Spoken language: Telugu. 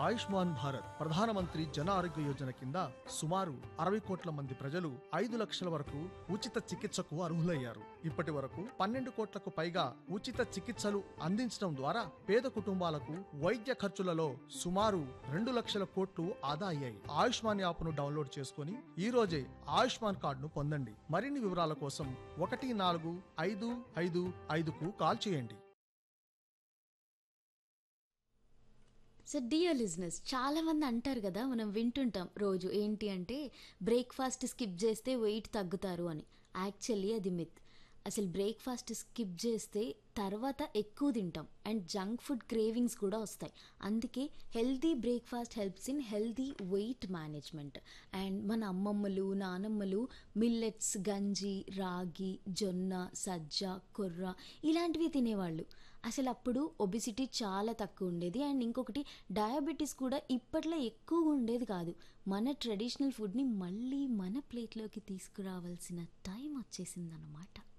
ఆయుష్మాన్ భారత్ ప్రధానమంత్రి జన ఆరోగ్య యోజన కింద సుమారు అరవై కోట్ల మంది ప్రజలు ఐదు లక్షల వరకు ఉచిత చికిత్సకు అర్హులయ్యారు ఇప్పటి వరకు పన్నెండు కోట్లకు పైగా ఉచిత చికిత్సలు అందించడం ద్వారా పేద కుటుంబాలకు వైద్య ఖర్చులలో సుమారు రెండు లక్షల కోట్లు ఆదా అయ్యాయి ఆయుష్మాన్ యాప్ను డౌన్లోడ్ చేసుకుని ఈ రోజే ఆయుష్మాన్ కార్డును పొందండి మరిన్ని వివరాల కోసం ఒకటి నాలుగు ఐదు ఐదు ఐదుకు కాల్ చేయండి సో డియర్ లిజినెస్ చాలా మంది అంటారు కదా మనం వింటుంటాం రోజు ఏంటి అంటే బ్రేక్ఫాస్ట్ స్కిప్ చేస్తే వెయిట్ తగ్గుతారు అని యాక్చువల్లీ అది మిత్ అసలు బ్రేక్ఫాస్ట్ స్కిప్ చేస్తే తర్వాత ఎక్కువ తింటాం అండ్ జంక్ ఫుడ్ క్రేవింగ్స్ కూడా వస్తాయి అందుకే healthy breakfast helps in healthy weight management and మన అమ్మమ్మలు నానమ్మలు మిల్లెట్స్ గంజి రాగి జొన్న సజ్జ కొర్ర ఇలాంటివి తినేవాళ్ళు అసలు అప్పుడు ఒబిసిటీ చాలా తక్కువ ఉండేది అండ్ ఇంకొకటి డయాబెటీస్ కూడా ఇప్పట్లో ఎక్కువగా ఉండేది కాదు మన ట్రెడిషనల్ ఫుడ్ని మళ్ళీ మన ప్లేట్లోకి తీసుకురావాల్సిన టైం వచ్చేసిందన్నమాట